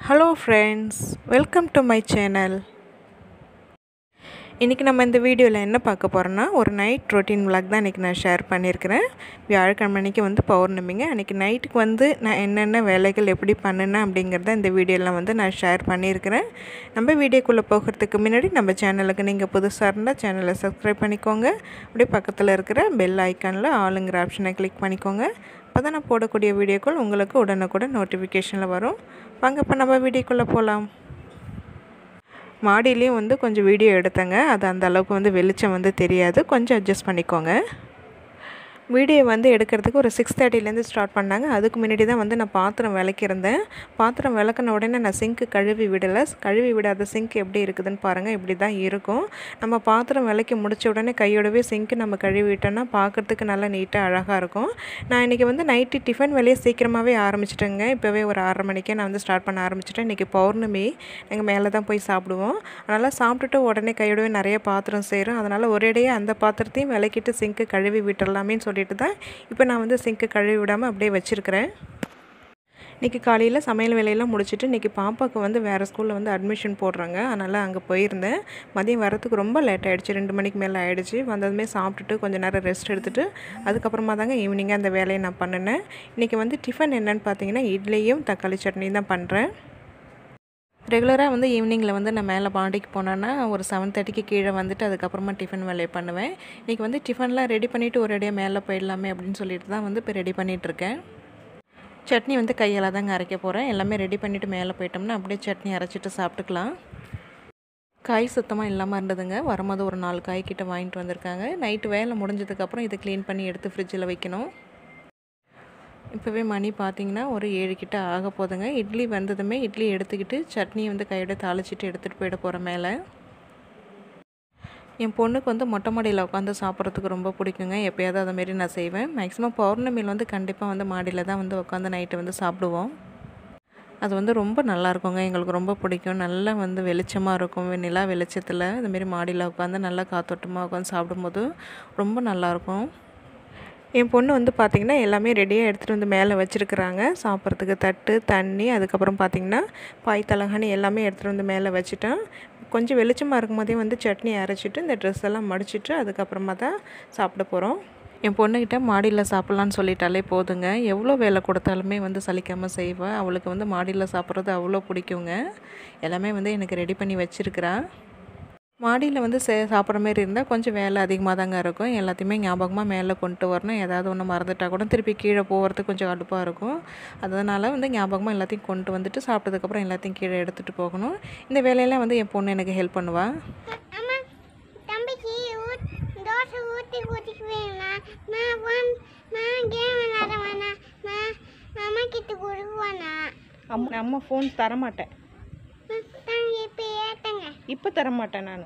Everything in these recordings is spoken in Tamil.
Hello friends welcome to my channel இன்றைக்கி நம்ம இந்த வீடியோவில் என்ன பார்க்க போகிறோன்னா ஒரு நைட் ரொட்டீன் vlog தான் இன்றைக்கி நான் ஷேர் பண்ணியிருக்கிறேன் வியாழக்கிழமை அன்றைக்கி வந்து பௌர்ணமிங்க அன்றைக்கி நைட்டுக்கு வந்து நான் என்னென்ன வேலைகள் எப்படி பண்ணினேன் அப்படிங்கிறத இந்த வீடியோவில் வந்து நான் ஷேர் பண்ணியிருக்கிறேன் நம்ம வீடியோக்குள்ளே போகிறதுக்கு முன்னாடி நம்ம சேனலுக்கு நீங்கள் புதுசாக இருந்தால் சேனலை சப்ஸ்கிரைப் பண்ணிக்கோங்க அப்படியே பக்கத்தில் இருக்கிற பெல் ஐக்கானில் ஆளுங்கிற ஆப்ஷனை கிளிக் பண்ணிக்கோங்க அப்போ தான் நான் போடக்கூடிய வீடியோக்கள் உங்களுக்கு உடனுக்குடன் நோட்டிஃபிகேஷனில் வரும் வாங்க இப்போ நம்ம வீடியோக்குள்ளே போகலாம் மாடியிலையும் வந்து கொஞ்சம் வீடியோ எடுத்தேங்க அது அந்த அளவுக்கு வந்து வெளிச்சம் வந்து தெரியாது கொஞ்சம் அட்ஜஸ்ட் பண்ணிக்கோங்க வீடியோ வந்து எடுக்கிறதுக்கு ஒரு சிக்ஸ் தேர்ட்டிலேருந்து ஸ்டார்ட் பண்ணாங்க அதுக்கு முன்னாடி தான் வந்து நான் பாத்திரம் விளக்கியிருந்தேன் பாத்திரம் விளக்குன உடனே நான் சிங்க்கு கழுவி விடலை கழுவி விடாத சிங்க் எப்படி இருக்குதுன்னு பாருங்கள் இப்படி தான் இருக்கும் நம்ம பாத்திரம் விளக்கி முடிச்ச உடனே கையோடவே சிங்க்கு நம்ம கழுவி விட்டோம்னா பார்க்குறதுக்கு நல்லா நீட்டாக அழகாக இருக்கும் நான் இன்றைக்கி வந்து நைட்டு டிஃபன் வேலையை சீக்கிரமாகவே ஆரம்பிச்சிட்டேங்க இப்போவே ஒரு ஆறரை மணிக்கே நான் வந்து ஸ்டார்ட் பண்ண ஆரம்பிச்சிட்டேன் இன்றைக்கி பௌர்ணமி நாங்கள் மேலே தான் போய் சாப்பிடுவோம் அதனால் சாப்பிட்டுட்டு உடனே கையோடவே நிறைய பாத்திரம் செய்கிறோம் அதனால் ஒரேடையே அந்த பாத்திரத்தையும் விளக்கிட்டு சிங்க்கு கழுவி விட்டுடலாமேன்னு சொல்லிட்டு தான் இப்போ நான் வந்து சிங்க்கு கழுவி விடாமல் அப்படியே வச்சுருக்கிறேன் இன்றைக்கி காலையில் சமையல் வேலையெல்லாம் முடிச்சுட்டு இன்றைக்கி பாப்பாவுக்கு வந்து வேறு ஸ்கூலில் வந்து அட்மிஷன் போடுறாங்க அதனால் அங்கே போயிருந்தேன் மதியம் வரத்துக்கு ரொம்ப லேட் ஆகிடுச்சு ரெண்டு மணிக்கு மேலே ஆகிடுச்சு வந்ததுமே சாப்பிட்டுட்டு கொஞ்சம் நேரம் ரெஸ்ட் எடுத்துகிட்டு அதுக்கப்புறமா தாங்க ஈவினிங்காக அந்த வேலையை நான் பண்ணினேன் இன்றைக்கி வந்து டிஃபன் என்னென்னு பார்த்தீங்கன்னா இட்லியும் தக்காளி சட்னியும் தான் பண்ணுறேன் ரெகுலராக வந்து ஈவினிங்கில் வந்து நான் மேலே பாண்டிக்கு போனேன்னா ஒரு செவன் தேர்ட்டிக்கு கீழே வந்துட்டு அதுக்கப்புறமா டிஃபன் வேலையை பண்ணுவேன் இன்றைக்கி வந்து டிஃபன்லாம் ரெடி பண்ணிவிட்டு ஒரு அடியாக மேலே போயிடலாமே அப்படின்னு சொல்லிட்டு தான் வந்து இப்போ ரெடி பண்ணிகிட்ருக்கேன் சட்னி வந்து கையால் தாங்க அரைக்க போகிறேன் எல்லாமே ரெடி பண்ணிவிட்டு மேலே போயிட்டோம்னா அப்படியே சட்னி அரைச்சிட்டு சாப்பிட்டுக்கலாம் காய் சுத்தமாக இல்லாமல் இருந்ததுங்க வரும்போது ஒரு நாலு காய் கிட்ட வாங்கிட்டு வந்திருக்காங்க நைட்டு வேலை முடிஞ்சதுக்கப்புறம் இதை க்ளீன் பண்ணி எடுத்து ஃப்ரிட்ஜில் வைக்கணும் இப்போவே மணி பார்த்திங்கன்னா ஒரு ஏழு கிட்ட ஆக போதுங்க இட்லி வந்ததுமே இட்லி எடுத்துக்கிட்டு சட்னி வந்து கையோட தாளிச்சிட்டு எடுத்துகிட்டு போயிட போகிறேன் மேலே என் பொண்ணுக்கு வந்து மொட்டை மாடியில் உட்காந்து சாப்பிட்றதுக்கு ரொம்ப பிடிக்குங்க எப்போயாவது அதை மாரி நான் செய்வேன் மேக்ஸிமம் பௌர்ணமியில் வந்து கண்டிப்பாக வந்து மாடியில் தான் வந்து உட்காந்து நைட்டு வந்து சாப்பிடுவோம் அது வந்து ரொம்ப நல்லா இருக்குங்க எங்களுக்கு ரொம்ப பிடிக்கும் நல்லா வந்து வெளிச்சமாக இருக்கும் நிலா வெளிச்சத்தில் இதுமாரி மாடியில் உட்காந்து நல்லா காத்தோட்டமாக உட்காந்து சாப்பிடும்போது ரொம்ப நல்லாயிருக்கும் என் பொண்ணு வந்து பார்த்திங்கன்னா எல்லாமே ரெடியாக எடுத்துகிட்டு வந்து மேலே வச்சுருக்குறாங்க சாப்பிட்றதுக்கு தட்டு தண்ணி அதுக்கப்புறம் பார்த்திங்கன்னா பாய் தலகாணி எல்லாமே எடுத்துகிட்டு வந்து மேலே வச்சுட்டேன் கொஞ்சம் வெளிச்சமாக இருக்கும் போதே வந்து சட்னி அரைச்சிட்டு இந்த ட்ரெஸ் எல்லாம் மடிச்சிட்டு அதுக்கப்புறமா தான் சாப்பிட போகிறோம் என் பொண்ணுக்கிட்ட மாடியில் சாப்பிட்லான்னு சொல்லிட்டாலே போதுங்க எவ்வளோ வேலை கொடுத்தாலுமே வந்து சலிக்காமல் செய்வேன் அவளுக்கு வந்து மாடியில் சாப்பிட்றது அவ்வளோ பிடிக்குங்க எல்லாமே வந்து எனக்கு ரெடி பண்ணி வச்சுருக்கிறா மாடியில் வந்து சே சாப்பிட்ற மாரி இருந்தால் கொஞ்சம் வேலை அதிகமாக தாங்க இருக்கும் எல்லாத்தையுமே ஞாபகமாக மேலே கொண்டு வரணும் ஏதாவது ஒன்று மறந்துட்டா கூட திருப்பி கீழே போகிறதுக்கு கொஞ்சம் கடுப்பாக இருக்கும் அதனால் வந்து ஞாபகமாக எல்லாத்தையும் கொண்டு வந்துட்டு சாப்பிட்டதுக்கப்புறம் எல்லாத்தையும் கீழே எடுத்துகிட்டு போகணும் இந்த வேலையெல்லாம் வந்து என் பொண்ணு எனக்கு ஹெல்ப் பண்ணுவாள் அம்மா தம்பிக்கு ஊத் தோசை ஊற்றி ஊற்றிக்கு வேணா நான் ஒன் நான் கேம் விளையாட வேணாம் நான் அம்மா கிட்ட கொடுக்குவானா அம்மா அம்மா ஃபோன் தரமாட்டேன் நான் இப்போ ஏட்டங்க இப்போ தரமாட்டேன் நான்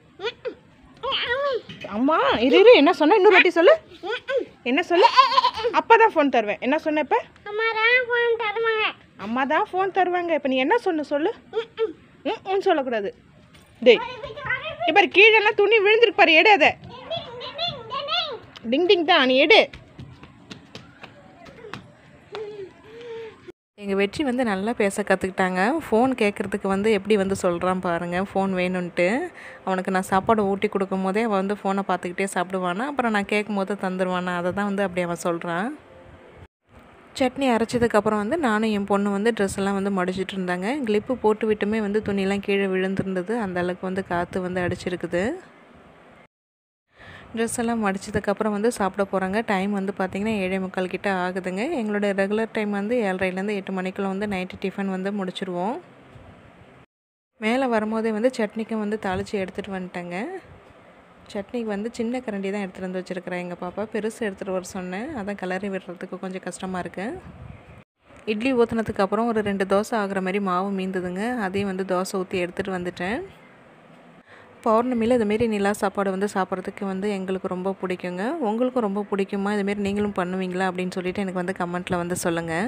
அம்மா இரு இரு என்ன சொன்ன இன்னொரு வாட்டி சொல்லு என்ன சொல்லு அப்பா தான் ஃபோன் தருவேன் என்ன சொன்ன இப்போ அம்மா தான் ஃபோன் தருவாங்க அம்மா தான் ஃபோன் தருவாங்க இப்போ நீ என்ன சொன்ன சொல்லு ம் ம் சொல்லக்கூடாது டேய் இப்போ கீழெல்லாம் துணி விழுந்திருக்கு பாரு எடு அதை டிங் டிங் தான் நீ எடு எங்கள் வெற்றி வந்து நல்லா பேச கற்றுக்கிட்டாங்க ஃபோன் கேட்குறதுக்கு வந்து எப்படி வந்து சொல்கிறான் பாருங்கள் ஃபோன் வேணும்ன்ட்டு அவனுக்கு நான் சாப்பாடு ஊட்டி கொடுக்கும் போதே அவன் வந்து ஃபோனை பார்த்துக்கிட்டே சாப்பிடுவானா அப்புறம் நான் கேட்கும் போது தந்துடுவானா அதை தான் வந்து அப்படி அவன் சொல்கிறான் சட்னி அரைச்சதுக்கப்புறம் வந்து நானும் என் பொண்ணு வந்து ட்ரெஸ் எல்லாம் வந்து மடிச்சிட்டு இருந்தாங்க கிளிப்பு போட்டு விட்டுமே வந்து துணியெல்லாம் கீழே விழுந்திருந்தது அந்த அளவுக்கு வந்து காற்று வந்து அடிச்சிருக்குது ட்ரெஸ் எல்லாம் மடிச்சதுக்கப்புறம் வந்து சாப்பிட போகிறாங்க டைம் வந்து பார்த்திங்கன்னா ஏழே முக்கால் கிட்ட ஆகுதுங்க எங்களோட ரெகுலர் டைம் வந்து ஏழரைலேருந்து எட்டு மணிக்குள்ளே வந்து நைட்டு டிஃபன் வந்து முடிச்சிருவோம் மேலே வரும்போதே வந்து சட்னிக்கும் வந்து தாளித்து எடுத்துகிட்டு வந்துட்டேங்க சட்னிக்கு வந்து சின்ன கரண்டி தான் எடுத்துகிட்டு வந்து வச்சுருக்கிறேன் எங்கள் பாப்பா பெருசு எடுத்துகிட்டு வர சொன்னேன் அதான் கலரி விடுறதுக்கு கொஞ்சம் கஷ்டமாக இருக்குது இட்லி ஊற்றுனதுக்கு அப்புறம் ஒரு ரெண்டு தோசை ஆகுற மாதிரி மாவு மீந்ததுங்க அதையும் வந்து தோசை ஊற்றி எடுத்துகிட்டு வந்துட்டேன் பௌர்ணமியில் இதுமாரி நிலா சாப்பாடு வந்து சாப்பிட்றதுக்கு வந்து எங்களுக்கு ரொம்ப பிடிக்குங்க உங்களுக்கும் ரொம்ப பிடிக்குமா இதுமாரி நீங்களும் பண்ணுவீங்களா அப்படின்னு சொல்லிட்டு எனக்கு வந்து கமெண்ட்டில் வந்து சொல்லுங்கள்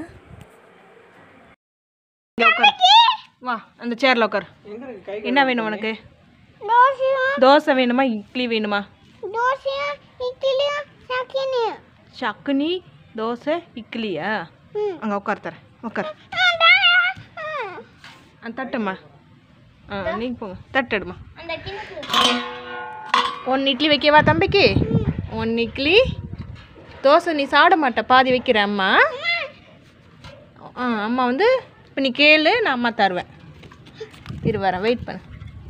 வா அந்த சேரில் உட்கார் என்ன வேணும் உனக்கு தோசையும் தோசை வேணுமா இட்லி வேணுமா தோசையும் இட்லியும் சக்கினியும் சக்குனி தோசை இட்லியா ம் அங்கே உட்கார் தரேன் உட்கார் ஆ தட்டுமா ஆ நீங்கள் போங்க தட்டுடுமா அந்த கிணத்து ஒன்று இட்லி வைக்கவா தம்பிக்கு ஒன்று இட்லி தோசை நீ சாப்பிட மாட்ட பாதி வைக்கிற அம்மா ஆ அம்மா வந்து இப்போ நீ கேளு நான் அம்மா தருவேன் இரு வரேன் வெயிட் பண்ணு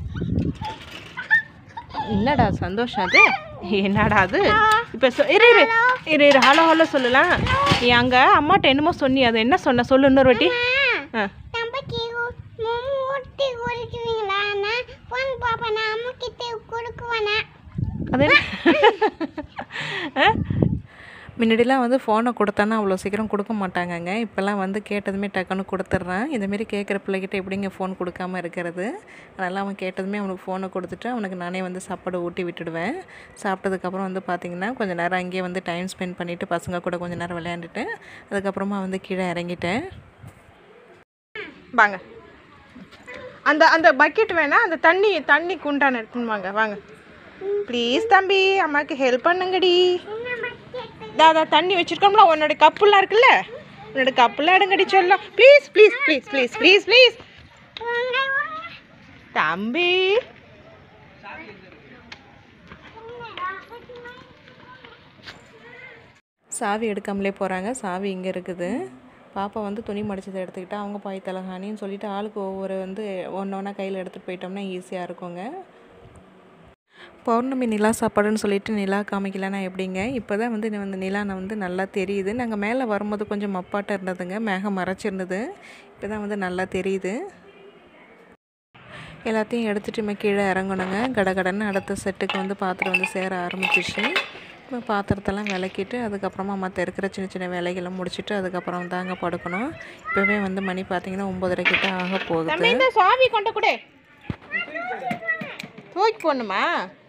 என்னடா சந்தோஷம் அது என்னடா அது இப்போ சொ இரு இரு இரு இரு ஹலோ ஹலோ சொல்லலாம் நீ அங்கே அம்மாட்ட என்னமோ சொன்னி அது என்ன சொன்ன சொல்லு இன்னொரு வாட்டி ஆ தம்பிக்கு மம்மு ஊட்டி குடிக்குவீங்களா நான் ஃபோன் பார்ப்பேன் நான் அம்மா கிட்ட கொடுக்குவேனா அது என்ன? ஆ? முன்னாடிலாம் வந்து ஃபோனை கொடுத்தானா அவ்வளோ சீக்கிரம் கொடுக்க மாட்டாங்கங்க இப்போல்லாம் வந்து கேட்டதுமே டக்குன்னு கொடுத்துட்றான் இந்தமாரி கேட்குற பிள்ளைகிட்ட எப்படிங்க ஃபோன் கொடுக்காம இருக்கிறது அதனால் அவன் கேட்டதுமே அவனுக்கு ஃபோனை கொடுத்துட்டு அவனுக்கு நானே வந்து சாப்பாடு ஊட்டி விட்டுடுவேன் சாப்பிட்டதுக்கப்புறம் வந்து பார்த்திங்கன்னா கொஞ்சம் நேரம் அங்கேயே வந்து டைம் ஸ்பெண்ட் பண்ணிவிட்டு பசங்க கூட கொஞ்சம் நேரம் விளையாண்டுட்டு அதுக்கப்புறமா வந்து கீழே இறங்கிட்டேன் வாங்க அந்த அந்த பக்கெட் வேணா அந்த தண்ணி தண்ணி குண்டான எடுத்துன்னு வாங்க வாங்க ப்ளீஸ் தம்பி அம்மாவுக்கு ஹெல்ப் பண்ணுங்கடி தாதா தண்ணி வச்சிருக்கோம்ல உன்னோட கப்புலாம் இருக்குல்ல உன்னோட கப்புலாம் எடுங்கடி சொல்லலாம் please please please please please please தம்பி சாவி எடுக்காமலே போகிறாங்க சாவி இங்கே இருக்குது பாப்பா வந்து துணி மடிச்சதை எடுத்துக்கிட்டா அவங்க பாய் தலகாணின்னு சொல்லிட்டு ஆளுக்கு ஒவ்வொரு வந்து ஒன்று ஒன்றா கையில் எடுத்துகிட்டு போயிட்டோம்னா ஈஸியாக இருக்குங்க பௌர்ணமி நிலா சாப்பாடுன்னு சொல்லிட்டு நிலா காமிக்கலன்னா எப்படிங்க இப்போ தான் வந்து இந்த வந்து நிலா நான் வந்து நல்லா தெரியுது நாங்கள் மேலே வரும்போது கொஞ்சம் மப்பாட்டம் இருந்ததுங்க மேகம் மறைச்சிருந்தது இப்போ தான் வந்து நல்லா தெரியுது எல்லாத்தையும் எடுத்துகிட்டு நம்ம கீழே இறங்கணுங்க கடகடன்னு அடுத்த செட்டுக்கு வந்து பாத்திரம் வந்து சேர ஆரம்பிச்சிச்சு இப்போ பாத்திரத்தெல்லாம் விளக்கிட்டு அதுக்கப்புறமா மற்ற இருக்கிற சின்ன சின்ன வேலைகளை முடிச்சுட்டு அதுக்கப்புறம் தாங்க படுக்கணும் இப்போவே வந்து மணி பார்த்தீங்கன்னா ஒம்பதரை கிட்ட ஆக போகுது இந்த சாவி கொண்ட கூட தூக்கி போடணுமா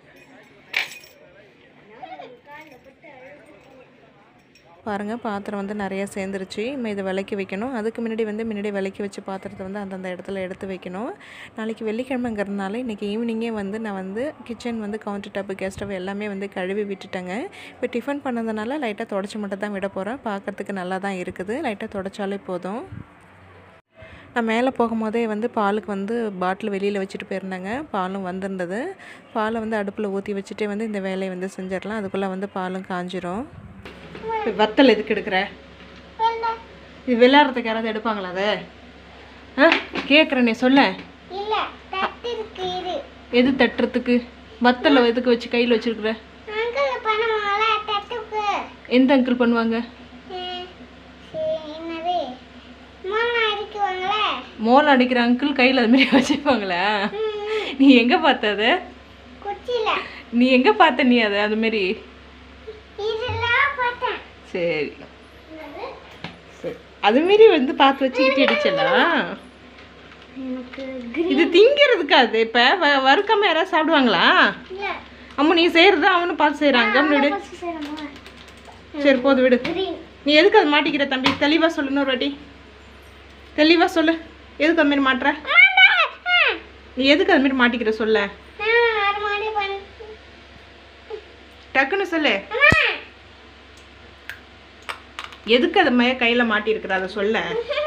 பாருங்கள் பாத்திரம் வந்து நிறைய சேர்ந்துருச்சு இப்போ இதை விளக்கி வைக்கணும் அதுக்கு முன்னாடி வந்து முன்னாடி விளக்கி வச்ச பாத்திரத்தை வந்து அந்தந்த இடத்துல எடுத்து வைக்கணும் நாளைக்கு வெள்ளிக்கிழமைங்கிறதுனால இன்றைக்கி ஈவினிங்கே வந்து நான் வந்து கிச்சன் வந்து கவுண்டர் டாப்பு கேஸ் ஸ்டவ் எல்லாமே வந்து கழுவி விட்டுட்டேங்க இப்போ டிஃபன் பண்ணதுனால லைட்டாக தொடச்சி மட்டும் தான் விட போகிறேன் பார்க்குறதுக்கு நல்லா தான் இருக்குது லைட்டாக தொடச்சாலே போதும் நான் மேலே போகும்போதே வந்து பாலுக்கு வந்து பாட்டில் வெளியில் வச்சுட்டு போயிருந்தேங்க பாலும் வந்திருந்தது பாலை வந்து அடுப்பில் ஊற்றி வச்சுட்டே வந்து இந்த வேலையை வந்து செஞ்சிடலாம் அதுக்குள்ளே வந்து பாலும் காஞ்சிரும் வத்தல் எதுக்கு எடுக்கிற இது விளையாடுறதுக்கு யாராவது எடுப்பாங்களா அதை ஆ கேட்குறேனே சொல்ல இல்ல தட்டு இருக்கு இரு எது தட்டுறதுக்கு வத்தலை எதுக்கு வச்சு கையில் வச்சுருக்குற அங்கிள் பண்ணுவாங்கள தட்டுக்கு எந்த அங்கிள் பண்ணுவாங்க அஹ், சரி, என்னது மோனா அடிக்குவாங்களே மோல் அடிக்கிற அங்கிள் கையில் அது மாதிரி வச்சுப்பாங்களா நீ எங்கே பார்த்த அதை குச்சியில நீ எங்கே பார்த்த நீ அதை அது மாரி இதெல்லாம் பார்த்தேன் சரி சரி அது மாரி வந்து பார்த்து வச்சுக்கிட்டு அடிச்சலாம் எனக்கு இது திங்கிறதுக்கு அது இப்போ வ வறுக்காம யாராவது சாப்பிடுவாங்களா இல்ல அம்மா நீ செய்கிறதா அவனும் பார்த்து செய்கிறாங்க விடு சரி போது விடு கிரீன் நீ எதுக்கு அது மாட்டிக்கிற தம்பி தெளிவாக சொல்லணும் ஒரு வாட்டி தெளிவாக சொல்லு எதுக்கு அது மாரி மாட்டுற நீ எதுக்கு அது மாரி மாட்டிக்கிற சொல்ல நான் ஆறு மாடி பண்ண டக்குன்னு சொல்லு அம்மா எதுக்கு அது மாதிரி கையில் மாட்டியிருக்கிற அதை சொல்ல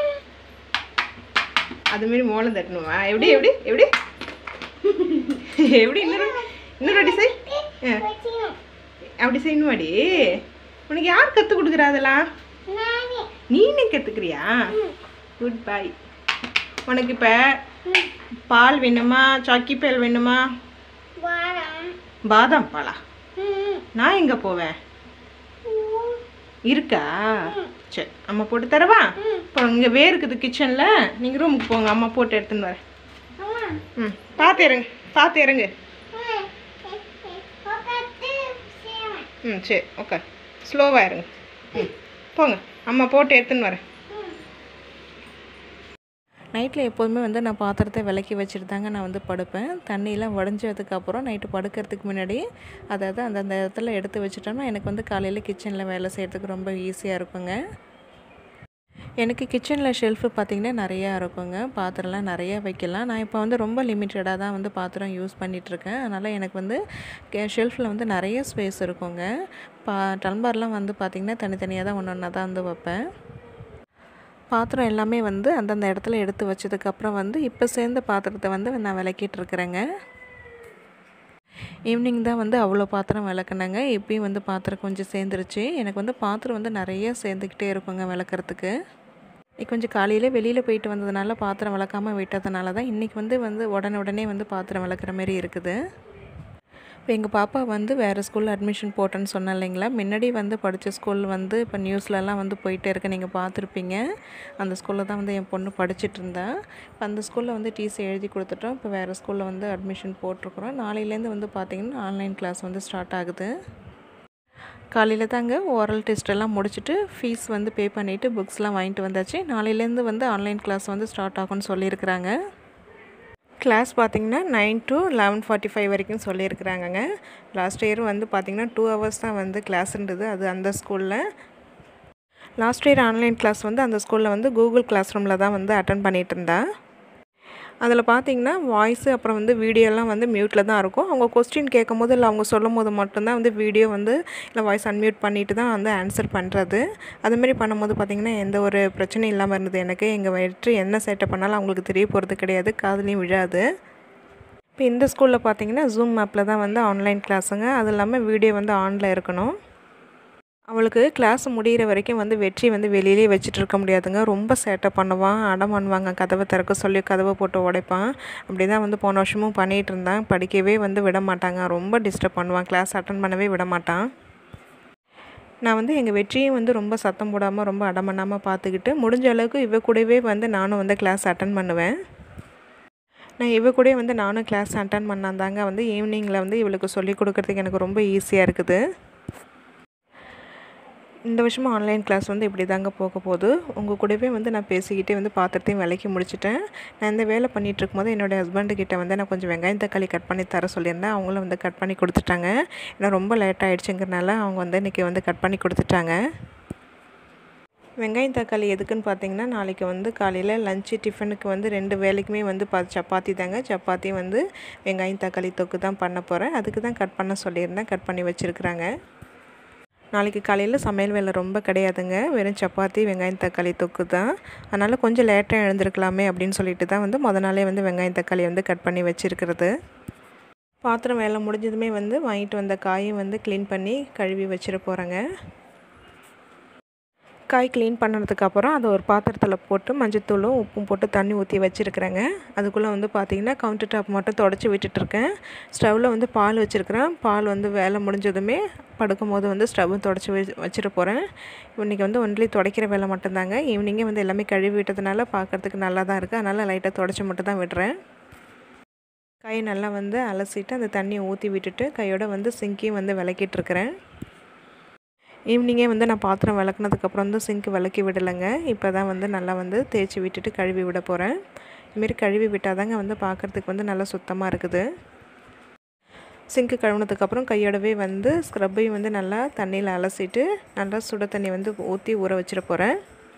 அது மாரி மோளம் தட்டணுமா எப்படி எப்படி எப்படி எப்படி இன்னொரு இன்னொரு வாட்டி செய் ஆ, வச்சிடும் அப்படி செய்யணுமாடி உனக்கு யார் கற்றுக் கொடுக்குறா அதெல்லாம் நானே நீனே கற்றுக்குறியா குட் பை உனக்கு இப்போ பால் வேணுமா சாக்கி பால் வேணுமா வாரம் பாதாம் பாலா ம் நான் எங்கே போவேன் ம் இருக்கா சரி அம்மா போட்டு தரவா இப்போ இங்கே வேர்க்குது கிச்சனில் நீங்கள் ரூமுக்கு போங்க அம்மா போட்டு எடுத்துன்னு வரேன் அம்மா ம் பார்த்து இறங்கு பார்த்து இறங்கு ம் உட்காந்து செய்வேன் ம் சரி ஓகே ஸ்லோவாக இருங்க ம் போங்க அம்மா போட்டு எடுத்துன்னு வரேன் நைட்டில் எப்போதுமே வந்து நான் பாத்திரத்தை விளக்கி வச்சுட்டு தாங்க நான் வந்து படுப்பேன் தண்ணியெலாம் வடிஞ்சதுக்கப்புறம் நைட்டு படுக்கிறதுக்கு முன்னாடி அதாவது அந்தந்த இடத்துல எடுத்து வச்சுட்டோம்னா எனக்கு வந்து காலையில் கிச்சனில் வேலை செய்கிறதுக்கு ரொம்ப ஈஸியாக இருக்குங்க எனக்கு கிச்சனில் ஷெல்ஃபு பார்த்திங்கன்னா நிறையா இருக்குங்க பாத்திரம்லாம் நிறையா வைக்கலாம் நான் இப்போ வந்து ரொம்ப லிமிட்டடாக தான் வந்து பாத்திரம் யூஸ் பண்ணிகிட்ருக்கேன் அதனால் எனக்கு வந்து ஷெல்ஃபில் வந்து நிறைய ஸ்பேஸ் இருக்குங்க பா டம்ளர்லாம் வந்து பார்த்திங்கன்னா தனித்தனியாக தான் ஒன்று ஒன்றா தான் வந்து வைப்பேன் பாத்திரம் எல்லாமே வந்து அந்தந்த இடத்துல எடுத்து வச்சதுக்கப்புறம் வந்து இப்போ சேர்ந்த பாத்திரத்தை வந்து நான் விளக்கிட்டு இருக்கிறேங்க ஈவினிங் தான் வந்து அவ்வளோ பாத்திரம் விளக்குனாங்க இப்பயும் வந்து பாத்திரம் கொஞ்சம் சேர்ந்துருச்சு எனக்கு வந்து பாத்திரம் வந்து நிறைய சேர்ந்துக்கிட்டே இருக்குங்க விளக்குறதுக்கு கொஞ்சம் காலையில் வெளியில் போயிட்டு வந்ததுனால பாத்திரம் விளக்காமல் விட்டதுனால தான் இன்றைக்கி வந்து வந்து உடனே உடனே வந்து பாத்திரம் விளக்குற மாதிரி இருக்குது இப்போ எங்கள் பாப்பா வந்து வேறு ஸ்கூலில் அட்மிஷன் போட்டேன்னு சொன்னேன் இல்லைங்களா முன்னாடி வந்து படித்த ஸ்கூல் வந்து இப்போ நியூஸ்லலாம் வந்து போயிட்டே இருக்க நீங்கள் பார்த்துருப்பீங்க அந்த ஸ்கூலில் தான் வந்து என் பொண்ணு படிச்சுட்டு இருந்தா இப்போ அந்த ஸ்கூலில் வந்து டிசி எழுதி கொடுத்துட்டோம் இப்போ வேறு ஸ்கூலில் வந்து அட்மிஷன் போட்டிருக்குறோம் நாளையிலேருந்து வந்து பார்த்திங்கன்னா ஆன்லைன் கிளாஸ் வந்து ஸ்டார்ட் ஆகுது காலையில் தாங்க ஓரல் டெஸ்ட் எல்லாம் முடிச்சுட்டு ஃபீஸ் வந்து பே பண்ணிவிட்டு புக்ஸ்லாம் வாங்கிட்டு வந்தாச்சு நாளையிலேருந்து வந்து ஆன்லைன் கிளாஸ் வந்து ஸ்டார்ட் ஆகும்னு சொல்லியிருக்கிறாங்க கிளாஸ் பார்த்திங்கன்னா nine to eleven forty five வரைக்கும் சொல்லியிருக்கிறாங்கங்க லாஸ்ட் இயர் வந்து பார்த்திங்கன்னா டூ ஹவர்ஸ் தான் வந்து கிளாஸ் இருந்தது அது அந்த ஸ்கூலில் லாஸ்ட் இயர் ஆன்லைன் கிளாஸ் வந்து அந்த ஸ்கூலில் வந்து கூகுள் கிளாஸ் ரூமில் தான் வந்து அட்டன் பண்ணிகிட்டு இருந்தா அதில் பார்த்தீங்கன்னா வாய்ஸு அப்புறம் வந்து வீடியோலாம் வந்து மியூட்டில் தான் இருக்கும் அவங்க கொஸ்டின் கேட்கும் போது இல்லை அவங்க சொல்லும் போது மட்டும்தான் வந்து வீடியோ வந்து இல்லை வாய்ஸ் அன்மியூட் பண்ணிட்டு தான் வந்து ஆன்சர் பண்ணுறது அதுமாரி பண்ணும்போது பார்த்திங்கன்னா எந்த ஒரு பிரச்சனையும் இல்லாமல் இருந்தது எனக்கு எங்கள் வெற்றி என்ன சேட்டை பண்ணாலும் அவங்களுக்கு தெரிய போகிறது கிடையாது காதுலேயும் விழாது இப்போ இந்த ஸ்கூலில் பார்த்தீங்கன்னா ஜூம் ஆப்பில் தான் வந்து ஆன்லைன் கிளாஸுங்க அது இல்லாமல் வீடியோ வந்து ஆனில் இருக்கணும் அவளுக்கு கிளாஸ் முடிகிற வரைக்கும் வந்து வெற்றி வந்து வெளியிலே வச்சுட்டு இருக்க முடியாதுங்க ரொம்ப சேட்டை பண்ணுவான் அடம் பண்ணுவாங்க கதவை திறக்க சொல்லி கதவை போட்டு உடைப்பான் அப்படி தான் வந்து போன வருஷமும் பண்ணிகிட்டு இருந்தான் படிக்கவே வந்து விட மாட்டாங்க ரொம்ப டிஸ்டர்ப் பண்ணுவான் கிளாஸ் அட்டன் பண்ணவே விட மாட்டான் நான் வந்து எங்கள் வெற்றியும் வந்து ரொம்ப சத்தம் போடாமல் ரொம்ப அடம் பண்ணாமல் பார்த்துக்கிட்டு முடிஞ்ச அளவுக்கு இவ கூடவே வந்து நானும் வந்து கிளாஸ் அட்டன் பண்ணுவேன் நான் இவ கூட வந்து நானும் கிளாஸ் அட்டன் பண்ணாந்தாங்க வந்து ஈவினிங்கில் வந்து இவளுக்கு சொல்லிக் கொடுக்குறதுக்கு எனக்கு ரொம்ப ஈஸியாக இருக்குது இந்த வருஷமும் ஆன்லைன் கிளாஸ் வந்து இப்படி தாங்க போக போகுது உங்கள் கூடவே வந்து நான் பேசிக்கிட்டே வந்து பாத்திரத்தையும் விலைக்கு முடிச்சிட்டேன் நான் இந்த வேலை பண்ணிகிட்டு இருக்கும்போது என்னுடைய ஹஸ்பண்டுக்கிட்ட வந்து நான் கொஞ்சம் வெங்காயம் தக்காளி கட் பண்ணி தர சொல்லியிருந்தேன் அவங்களும் வந்து கட் பண்ணி கொடுத்துட்டாங்க ஏன்னா ரொம்ப லேட் ஆகிடுச்சுங்கிறனால அவங்க வந்து இன்றைக்கி வந்து கட் பண்ணி கொடுத்துட்டாங்க வெங்காயம் தக்காளி எதுக்குன்னு பார்த்தீங்கன்னா நாளைக்கு வந்து காலையில் லஞ்சு டிஃபனுக்கு வந்து ரெண்டு வேலைக்குமே வந்து பா சப்பாத்தி தாங்க சப்பாத்தி வந்து வெங்காயம் தக்காளி தொக்கு தான் பண்ண போகிறேன் அதுக்கு தான் கட் பண்ண சொல்லியிருந்தேன் கட் பண்ணி வச்சுருக்குறாங்க நாளைக்கு காலையில் சமையல் வேலை ரொம்ப கிடையாதுங்க வெறும் சப்பாத்தி வெங்காயம் தக்காளி தொக்கு தான் அதனால் கொஞ்சம் லேட்டாக எழுந்திருக்கலாமே அப்படின்னு சொல்லிட்டு தான் வந்து முத நாளே வந்து வெங்காயம் தக்காளி வந்து கட் பண்ணி வச்சுருக்கிறது பாத்திரம் வேலை முடிஞ்சதுமே வந்து வாங்கிட்டு வந்த காயும் வந்து க்ளீன் பண்ணி கழுவி வச்சிட போகிறேங்க காய் க்ளீன் பண்ணதுக்கப்புறம் அதை ஒரு பாத்திரத்தில் போட்டு மஞ்சத்தூளும் உப்பும் போட்டு தண்ணி ஊற்றி வச்சுருக்கிறேங்க அதுக்குள்ளே வந்து பார்த்திங்கன்னா கவுண்டர் டாப் மட்டும் தொடச்சி விட்டுட்ருக்கேன் ஸ்டவ்வில் வந்து பால் வச்சுருக்கிறேன் பால் வந்து வேலை முடிஞ்சதுமே படுக்கும் போது வந்து ஸ்டவ்வும் தொடச்சி வச்சு வச்சிட போகிறேன் இன்றைக்கி வந்து ஒன்லி துடைக்கிற வேலை மட்டும்தாங்க ஈவினிங்கே வந்து எல்லாமே கழுவி விட்டதுனால பார்க்குறதுக்கு நல்லா தான் இருக்குது அதனால் லைட்டாக தொடச்சி மட்டும் தான் விடுறேன் கை நல்லா வந்து அலசிட்டு அந்த தண்ணியை ஊற்றி விட்டுட்டு கையோட வந்து சிங்கையும் வந்து விளக்கிட்டுருக்கிறேன் ஈவினிங்கே வந்து நான் பாத்திரம் விளக்குனதுக்கப்புறம் வந்து சிங்க் விளக்கி விடலைங்க இப்போ தான் வந்து நல்லா வந்து தேய்ச்சி விட்டுட்டு கழுவி விட போகிறேன் இதுமாரி கழுவி விட்டால் தாங்க வந்து பார்க்குறதுக்கு வந்து நல்லா சுத்தமாக இருக்குது சிங்க்கு கழுவுனதுக்கப்புறம் கையோடவே வந்து ஸ்க்ரப்பையும் வந்து நல்லா தண்ணியில் அலசிட்டு நல்லா சுட தண்ணி வந்து ஊற்றி ஊற வச்சிட போகிறேன்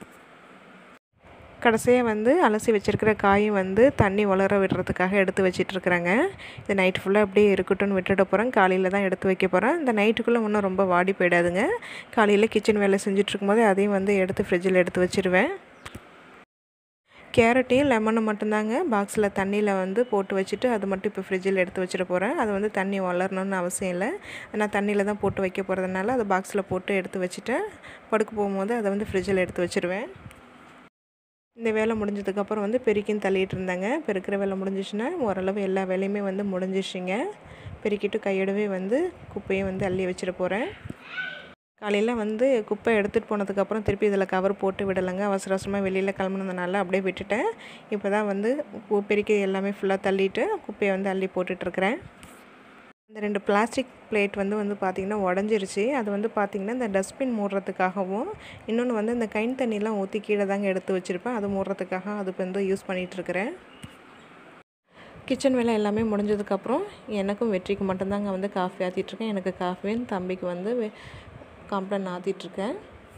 கடைசியாக வந்து அலசி வச்சுருக்கிற காயும் வந்து தண்ணி வளர விடுறதுக்காக எடுத்து வச்சிட்ருக்குறேங்க இது நைட் ஃபுல்லாக அப்படியே இருக்கட்டும்னு விட்டுட போகிறேன் காலையில் தான் எடுத்து வைக்க போகிறேன் இந்த நைட்டுக்குள்ளே இன்னும் ரொம்ப வாடி போயிடாதுங்க காலையில் கிச்சன் வேலை செஞ்சிட்ருக்கும் போதே அதையும் வந்து எடுத்து ஃப்ரிட்ஜில் எடுத்து வச்சுருவேன் கேரட்டையும் லெமனும் மட்டும்தாங்க பாக்ஸில் தண்ணியில் வந்து போட்டு வச்சுட்டு அது மட்டும் இப்போ ஃப்ரிட்ஜில் எடுத்து வச்சுட்டு போகிறேன் அது வந்து தண்ணி வளரணும்னு அவசியம் இல்லை நான் தண்ணியில் தான் போட்டு வைக்க போகிறதுனால அதை பாக்ஸில் போட்டு எடுத்து வச்சுட்டேன் படுக்க போகும்போது அதை வந்து ஃப்ரிட்ஜில் எடுத்து வச்சுருவேன் இந்த வேலை முடிஞ்சதுக்கப்புறம் வந்து பெருக்கின்னு தள்ளிட்டு இருந்தாங்க பெருக்கிற வேலை முடிஞ்சிச்சுன்னா ஓரளவு எல்லா வேலையுமே வந்து முடிஞ்சிச்சுங்க பெருக்கிட்டு கையோடவே வந்து குப்பையை வந்து அள்ளி வச்சிட போகிறேன் காலையில் வந்து குப்பை எடுத்துகிட்டு போனதுக்கப்புறம் திருப்பி இதில் கவர் போட்டு விடலைங்க அவசர அவசரமாக வெளியில் கிளம்புனதுனால அப்படியே விட்டுட்டேன் இப்போ தான் வந்து பெருக்கி எல்லாமே ஃபுல்லாக தள்ளிட்டு குப்பையை வந்து அள்ளி போட்டுட்ருக்குறேன் இந்த ரெண்டு பிளாஸ்டிக் பிளேட் வந்து வந்து பார்த்திங்கன்னா உடஞ்சிருச்சு அது வந்து பார்த்திங்கன்னா இந்த டஸ்ட்பின் மூடுறதுக்காகவும் இன்னொன்று வந்து இந்த கைன் தண்ணிலாம் ஊற்றி கீழே தாங்க எடுத்து வச்சுருப்பேன் அது மூடுறதுக்காக அது வந்து யூஸ் பண்ணிகிட்ருக்கிறேன் கிச்சன் வேலை எல்லாமே முடிஞ்சதுக்கப்புறம் எனக்கும் வெற்றிக்கு மட்டும்தாங்க வந்து காஃபி ஆற்றிட்டுருக்கேன் எனக்கு காஃபியும் தம்பிக்கு வந்து காம்ப்ளான் ஆற்றிட்டுருக்கேன்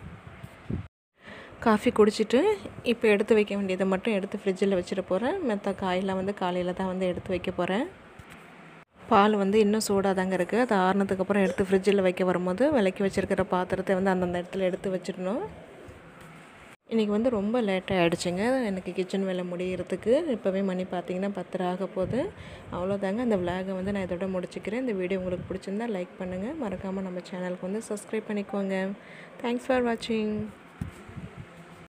காஃபி குடிச்சிட்டு இப்போ எடுத்து வைக்க வேண்டியதை மட்டும் எடுத்து ஃப்ரிட்ஜில் வச்சுட்டு போகிறேன் மற்ற காயெல்லாம் வந்து காலையில் தான் வந்து எடுத்து வைக்க போகிறேன் பால் வந்து இன்னும் சூடாக தாங்க இருக்குது அது ஆறுனதுக்கப்புறம் எடுத்து ஃப்ரிட்ஜில் வைக்க வரும்போது விளக்கி வச்சுருக்கிற பாத்திரத்தை வந்து அந்தந்த இடத்துல எடுத்து வச்சிடணும் இன்றைக்கி வந்து ரொம்ப லேட்டாக ஆகிடுச்சுங்க எனக்கு கிச்சன் வேலை முடியறதுக்கு இப்போவே மணி பார்த்தீங்கன்னா பத்தரை ஆக போகுது அவ்வளோதாங்க அந்த விலாகை வந்து நான் இதோட முடிச்சுக்கிறேன் இந்த வீடியோ உங்களுக்கு பிடிச்சிருந்தா லைக் பண்ணுங்கள் மறக்காமல் நம்ம சேனலுக்கு வந்து சப்ஸ்கிரைப் பண்ணிக்கோங்க தேங்க்ஸ் ஃபார் வாட்சிங்